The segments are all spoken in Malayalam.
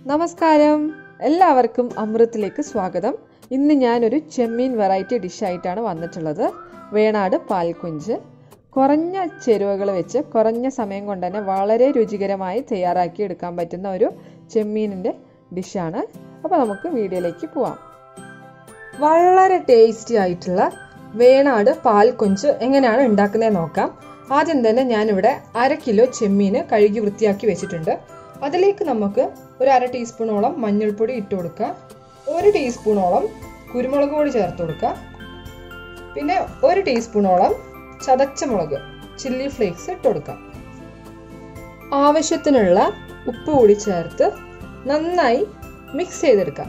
നമസ്കാരം എല്ലാവർക്കും അമൃത്തിലേക്ക് സ്വാഗതം ഇന്ന് ഞാനൊരു ചെമ്മീൻ വെറൈറ്റി ഡിഷായിട്ടാണ് വന്നിട്ടുള്ളത് വേണാട് പാൽക്കുഞ്ച് കുറഞ്ഞ ചേരുവകൾ വെച്ച് കുറഞ്ഞ സമയം കൊണ്ട് തന്നെ വളരെ രുചികരമായി തയ്യാറാക്കി എടുക്കാൻ പറ്റുന്ന ഒരു ചെമ്മീനിൻ്റെ ഡിഷാണ് അപ്പോൾ നമുക്ക് വീഡിയോയിലേക്ക് പോവാം വളരെ ടേസ്റ്റി ആയിട്ടുള്ള വേണാട് പാൽക്കൊഞ്ച് എങ്ങനെയാണ് ഉണ്ടാക്കുന്നത് നോക്കാം ആദ്യം തന്നെ ഞാനിവിടെ അര കിലോ ചെമ്മീൻ കഴുകി വൃത്തിയാക്കി വെച്ചിട്ടുണ്ട് അതിലേക്ക് നമുക്ക് ഒരു അര ടീസ്പൂണോളം മഞ്ഞൾപ്പൊടി ഇട്ട് കൊടുക്കുക ഒരു ടീസ്പൂണോളം കുരുമുളക് പൊടി ചേർത്ത് കൊടുക്കുക പിന്നെ ഒരു ടീസ്പൂണോളം ചതച്ച മുളക് ചില്ലി ഫ്ലേക്സ് ഇട്ട് കൊടുക്കാം ആവശ്യത്തിനുള്ള ഉപ്പ് കൂടി ചേർത്ത് നന്നായി മിക്സ് ചെയ്തെടുക്കാം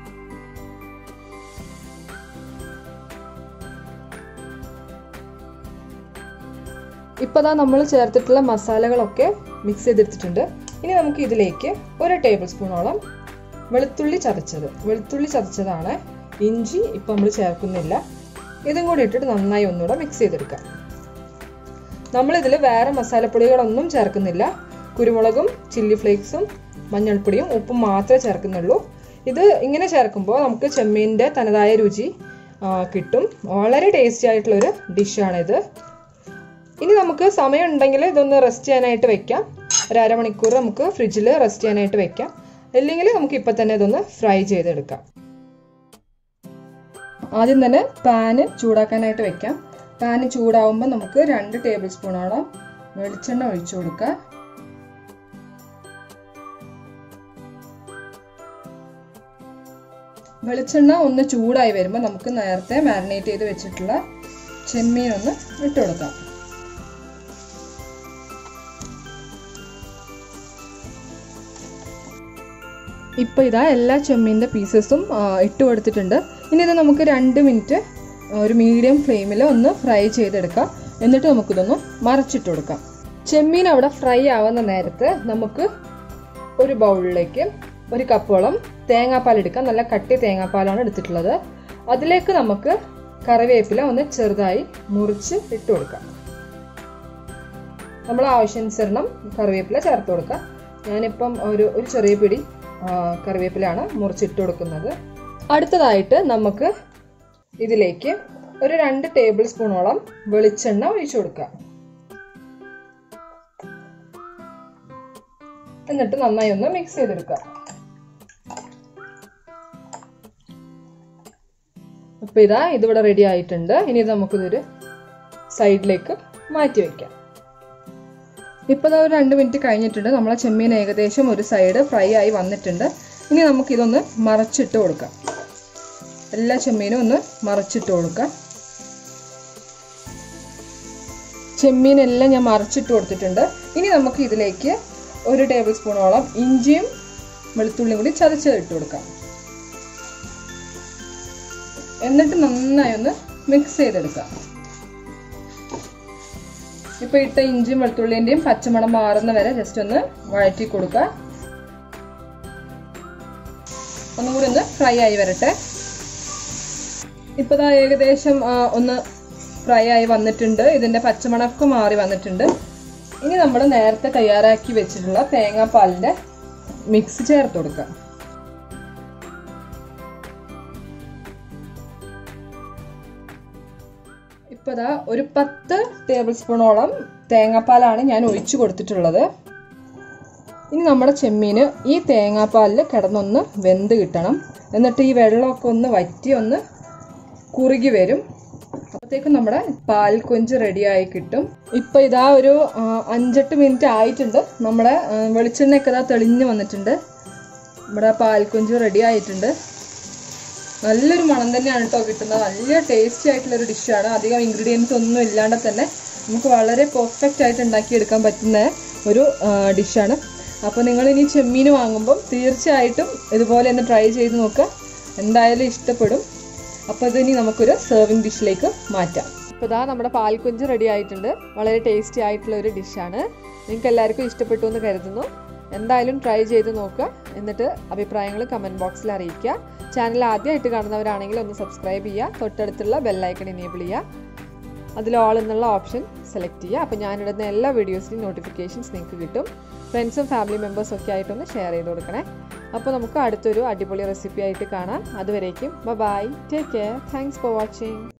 ഇപ്പതാ നമ്മൾ ചേർത്തിട്ടുള്ള മസാലകളൊക്കെ മിക്സ് ചെയ്തെടുത്തിട്ടുണ്ട് ഇനി നമുക്ക് ഇതിലേക്ക് ഒരു ടേബിൾ സ്പൂണോളം വെളുത്തുള്ളി ചതച്ചത് വെളുത്തുള്ളി ചതച്ചതാണ് ഇഞ്ചി ഇപ്പം നമ്മൾ ചേർക്കുന്നില്ല ഇതും കൂടി ഇട്ടിട്ട് നന്നായി ഒന്നുകൂടെ മിക്സ് ചെയ്തെടുക്കാം നമ്മളിതിൽ വേറെ മസാലപ്പൊടികളൊന്നും ചേർക്കുന്നില്ല കുരുമുളകും ചില്ലി ഫ്ലേക്സും മഞ്ഞൾപ്പൊടിയും ഉപ്പും മാത്രമേ ചേർക്കുന്നുള്ളൂ ഇത് ഇങ്ങനെ ചേർക്കുമ്പോൾ നമുക്ക് ചെമ്മീൻ്റെ തനതായ രുചി കിട്ടും വളരെ ടേസ്റ്റി ആയിട്ടുള്ളൊരു ഡിഷാണിത് ഇനി നമുക്ക് സമയം ഉണ്ടെങ്കിൽ ഇതൊന്ന് റെസ്റ്റ് ചെയ്യാനായിട്ട് വെക്കാം ഒരു അരമണിക്കൂർ നമുക്ക് ഫ്രിഡ്ജിൽ റെസ്റ്റ് ചെയ്യാനായിട്ട് വെക്കാം അല്ലെങ്കിൽ നമുക്ക് ഇപ്പം തന്നെ ഇതൊന്ന് ഫ്രൈ ചെയ്തെടുക്കാം ആദ്യം തന്നെ പാന് ചൂടാക്കാനായിട്ട് വെക്കാം പാന് ചൂടാവുമ്പോൾ നമുക്ക് രണ്ട് ടേബിൾ സ്പൂണോളം വെളിച്ചെണ്ണ ഒഴിച്ചു കൊടുക്കുക വെളിച്ചെണ്ണ ഒന്ന് ചൂടായി വരുമ്പോൾ നമുക്ക് നേരത്തെ മാരിനേറ്റ് ചെയ്ത് വെച്ചിട്ടുള്ള ചെമ്മീൻ ഒന്ന് ഇട്ട് കൊടുക്കാം ഇപ്പോൾ ഇതാ എല്ലാ ചെമ്മീൻ്റെ പീസസും ഇട്ട് കൊടുത്തിട്ടുണ്ട് ഇനി ഇത് നമുക്ക് രണ്ട് മിനിറ്റ് ഒരു മീഡിയം ഫ്ലെയിമിൽ ഒന്ന് ഫ്രൈ ചെയ്തെടുക്കാം എന്നിട്ട് നമുക്കിതൊന്ന് മറച്ചിട്ട് കൊടുക്കാം ചെമ്മീൻ അവിടെ ഫ്രൈ ആവുന്ന നേരത്ത് നമുക്ക് ഒരു ബൗളിലേക്ക് ഒരു കപ്പോളം തേങ്ങാപ്പാൽ എടുക്കാം നല്ല കട്ടി തേങ്ങാപ്പാലാണ് എടുത്തിട്ടുള്ളത് അതിലേക്ക് നമുക്ക് കറിവേപ്പില ഒന്ന് ചെറുതായി മുറിച്ച് ഇട്ട് കൊടുക്കാം നമ്മൾ ആവശ്യാനുസരണം കറിവേപ്പില ചേർത്ത് കൊടുക്കാം ഞാനിപ്പം ഒരു ഒരു ചെറിയ പിടി കറിവേപ്പിലാണ് മുറിച്ചിട്ട് കൊടുക്കുന്നത് അടുത്തതായിട്ട് നമുക്ക് ഇതിലേക്ക് ഒരു രണ്ട് ടേബിൾ സ്പൂണോളം വെളിച്ചെണ്ണ ഒഴിച്ചു കൊടുക്കുക എന്നിട്ട് നന്നായി ഒന്ന് മിക്സ് ചെയ്തെടുക്കുക അപ്പൊ ഇതാ ഇതിവിടെ റെഡി ആയിട്ടുണ്ട് ഇനി ഇത് നമുക്കിതൊരു സൈഡിലേക്ക് മാറ്റി വെക്കാം ഇപ്പോൾ ഒരു രണ്ട് മിനിറ്റ് കഴിഞ്ഞിട്ടുണ്ട് നമ്മളെ ചെമ്മീൻ ഏകദേശം ഒരു സൈഡ് ഫ്രൈ ആയി വന്നിട്ടുണ്ട് ഇനി നമുക്കിതൊന്ന് മറച്ചിട്ട് കൊടുക്കാം എല്ലാ ചെമ്മീനും ഒന്ന് മറച്ചിട്ട് കൊടുക്കാം ചെമ്മീനെല്ലാം ഞാൻ മറച്ചിട്ട് കൊടുത്തിട്ടുണ്ട് ഇനി നമുക്ക് ഇതിലേക്ക് ഒരു ടേബിൾ സ്പൂണോളം ഇഞ്ചിയും വെളുത്തുള്ളിയും കൂടി ചതച്ചത് ഇട്ട് കൊടുക്കാം എന്നിട്ട് നന്നായി ഒന്ന് മിക്സ് ചെയ്തെടുക്കാം ഇപ്പൊ ഇട്ട ഇഞ്ചിയും വെളുത്തുള്ളിന്റെയും പച്ചമണം മാറുന്ന വരെ ജസ്റ്റ് ഒന്ന് വഴറ്റി കൊടുക്കുക ഒന്നുകൂടി ഒന്ന് ഫ്രൈ ആയി വരട്ടെ ഇപ്പൊ ഏകദേശം ഒന്ന് ഫ്രൈ ആയി വന്നിട്ടുണ്ട് ഇതിന്റെ പച്ചമണമൊക്കെ മാറി വന്നിട്ടുണ്ട് ഇനി നമ്മൾ നേരത്തെ തയ്യാറാക്കി വെച്ചിട്ടുള്ള തേങ്ങാപ്പാലിന്റെ മിക്സ് ചേർത്ത് കൊടുക്കുക ഇപ്പോൾ ഇതാ ഒരു പത്ത് ടേബിൾ സ്പൂണോളം തേങ്ങാപ്പാലാണ് ഞാൻ ഒഴിച്ചു കൊടുത്തിട്ടുള്ളത് ഇനി നമ്മുടെ ചെമ്മീന് ഈ തേങ്ങാപ്പാലിൽ കിടന്നൊന്ന് വെന്ത് കിട്ടണം എന്നിട്ട് ഈ വെള്ളമൊക്കെ ഒന്ന് വറ്റി ഒന്ന് കുറുകി വരും അപ്പോഴത്തേക്കും നമ്മുടെ പാൽ കൊഞ്ച് റെഡിയായി കിട്ടും ഇപ്പം ഇതാ ഒരു അഞ്ചെട്ട് മിനിറ്റ് ആയിട്ടുണ്ട് നമ്മുടെ വെളിച്ചെണ്ണയൊക്കെ ഇതാ തെളിഞ്ഞ് വന്നിട്ടുണ്ട് നമ്മുടെ പാൽക്കൊഞ്ച് റെഡി ആയിട്ടുണ്ട് നല്ലൊരു മണം തന്നെയാണ് കേട്ടോ കിട്ടുന്നത് നല്ല ടേസ്റ്റി ആയിട്ടുള്ള ഒരു ഡിഷാണ് അധികം ഇൻഗ്രീഡിയൻസ് ഒന്നും ഇല്ലാണ്ട് തന്നെ നമുക്ക് വളരെ പെർഫെക്റ്റ് ആയിട്ട് ഉണ്ടാക്കിയെടുക്കാൻ പറ്റുന്ന ഒരു ഡിഷാണ് അപ്പോൾ നിങ്ങൾ ഇനി ചെമ്മീൻ വാങ്ങുമ്പം തീർച്ചയായിട്ടും ഇതുപോലെ ഒന്ന് ട്രൈ ചെയ്ത് നോക്കുക എന്തായാലും ഇഷ്ടപ്പെടും അപ്പോൾ ഇതിനി നമുക്കൊരു സെർവിങ് ഡിഷിലേക്ക് മാറ്റാം ഇപ്പോൾ ഇതാ നമ്മുടെ പാൽക്കുഞ്ച് റെഡി ആയിട്ടുണ്ട് വളരെ ടേസ്റ്റി ആയിട്ടുള്ള ഒരു ഡിഷാണ് നിങ്ങൾക്ക് എല്ലാവർക്കും ഇഷ്ടപ്പെട്ടു എന്ന് കരുതുന്നു എന്തായാലും ട്രൈ ചെയ്ത് നോക്കുക എന്നിട്ട് അഭിപ്രായങ്ങൾ കമൻറ്റ് ബോക്സിൽ അറിയിക്കുക ചാനൽ ആദ്യമായിട്ട് കാണുന്നവരാണെങ്കിൽ ഒന്ന് സബ്സ്ക്രൈബ് ചെയ്യുക തൊട്ടടുത്തുള്ള ബെല്ലൈക്കൺ എനേബിൾ ചെയ്യുക അതിൽ ഓൾ എന്നുള്ള ഓപ്ഷൻ സെലക്ട് ചെയ്യുക അപ്പോൾ ഞാനിടുന്ന എല്ലാ വീഡിയോസിൻ്റെയും നോട്ടിഫിക്കേഷൻസ് നിങ്ങൾക്ക് കിട്ടും ഫ്രണ്ട്സും ഫാമിലി മെമ്പേഴ്സും ഒക്കെ ആയിട്ടൊന്ന് ഷെയർ ചെയ്ത് കൊടുക്കണേ അപ്പോൾ നമുക്ക് അടുത്തൊരു അടിപൊളി റെസിപ്പി ആയിട്ട് കാണാം അതുവരേക്കും bye take care thanks for watching